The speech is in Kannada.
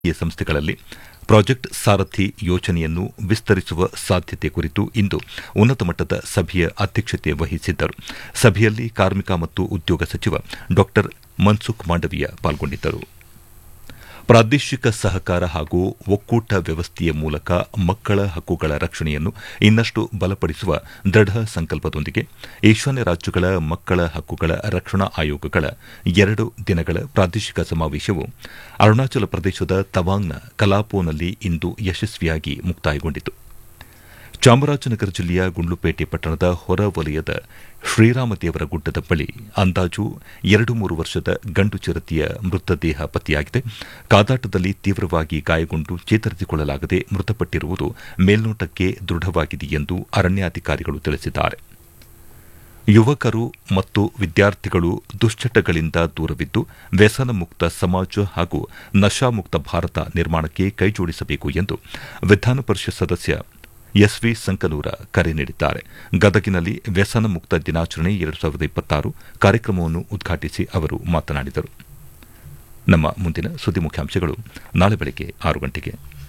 ಈ ಸಂಸ್ಥೆಗಳಲ್ಲಿ ಪ್ರಾಜೆಕ್ಟ್ ಸಾರಥಿ ಯೋಜನೆಯನ್ನು ವಿಸ್ತರಿಸುವ ಸಾಧ್ಯತೆ ಕುರಿತು ಇಂದು ಉನ್ನತ ಮಟ್ಟದ ಸಭೆಯ ಅಧ್ಯಕ್ಷತೆ ವಹಿಸಿದ್ದರು ಸಭೆಯಲ್ಲಿ ಕಾರ್ಮಿಕ ಮತ್ತು ಉದ್ಯೋಗ ಸಚಿವ ಡಾ ಮನ್ಸುಖ್ ಮಾಂಡವೀಯ ಪಾಲ್ಗೊಂಡಿದ್ದರು ಪ್ರಾದೇಶಿಕ ಸಹಕಾರ ಹಾಗೂ ಒಕ್ಕೂಟ ವ್ಯವಸ್ಥೆಯ ಮೂಲಕ ಮಕ್ಕಳ ಹಕ್ಕುಗಳ ರಕ್ಷಣೆಯನ್ನು ಇನ್ನಷ್ಟು ಬಲಪಡಿಸುವ ದೃಢ ಸಂಕಲ್ಪದೊಂದಿಗೆ ಈಶಾನ್ಯ ರಾಜ್ಯಗಳ ಮಕ್ಕಳ ಹಕ್ಕುಗಳ ರಕ್ಷಣಾ ಆಯೋಗಗಳ ಎರಡು ದಿನಗಳ ಪ್ರಾದೇಶಿಕ ಸಮಾವೇಶವು ಅರುಣಾಚಲ ಪ್ರದೇಶದ ತವಾಂಗ್ನ ಕಲಾಪೋನಲ್ಲಿ ಇಂದು ಯಶಸ್ವಿಯಾಗಿ ಮುಕ್ತಾಯಗೊಂಡಿತು ಚಾಮರಾಜನಗರ ಜಿಲ್ಲೆಯ ಗುಂಡ್ಲುಪೇಟೆ ಪಟ್ಟಣದ ಹೊರವಲಯದ ಶ್ರೀರಾಮದೇವರ ಗುಡ್ಡದ ಬಳಿ ಅಂದಾಜು ಎರಡು ಮೂರು ವರ್ಷದ ಗಂಡು ಚಿರತೆಯ ಮೃತದೇಹ ಪತ್ತೆಯಾಗಿದೆ ಕಾದಾಟದಲ್ಲಿ ತೀವ್ರವಾಗಿ ಗಾಯಗೊಂಡು ಚೇತರಿಸಿಕೊಳ್ಳಲಾಗದೆ ಮೃತಪಟ್ಟಿರುವುದು ಮೇಲ್ನೋಟಕ್ಕೆ ದೃಢವಾಗಿದೆ ಎಂದು ಅರಣ್ಯಾಧಿಕಾರಿಗಳು ತಿಳಿಸಿದ್ದಾರೆ ಯುವಕರು ಮತ್ತು ವಿದ್ಯಾರ್ಥಿಗಳು ದುಶ್ಚಟಗಳಿಂದ ದೂರವಿದ್ದು ವ್ಯಸನ ಮುಕ್ತ ಸಮಾಜ ಹಾಗೂ ನಶಾಮುಕ್ತ ಭಾರತ ನಿರ್ಮಾಣಕ್ಕೆ ಕೈಜೋಡಿಸಬೇಕು ಎಂದು ವಿಧಾನ ಪರಿಷತ್ ಸದಸ್ಯ ಎಸ್ವಿ ಸಂಕನೂರ ಕರೆ ನೀಡಿದ್ದಾರೆ ಗದಗಿನಲ್ಲಿ ವ್ಯಸನ ಮುಕ್ತ ದಿನಾಚರಣೆ ಎರಡು ಸಾವಿರದ ಇಪ್ಪತ್ತಾರು ಕಾರ್ಯಕ್ರಮವನ್ನು ಉದ್ಘಾಟಿಸಿ ಅವರು ಮಾತನಾಡಿದರು ನಮ್ಮ ಮುಂದಿನ ಸುದ್ದಿ ಮುಖ್ಯಾಂಶಗಳು ನಾಳೆ ಬೆಳಗ್ಗೆ ಆರು ಗಂಟೆಗೆ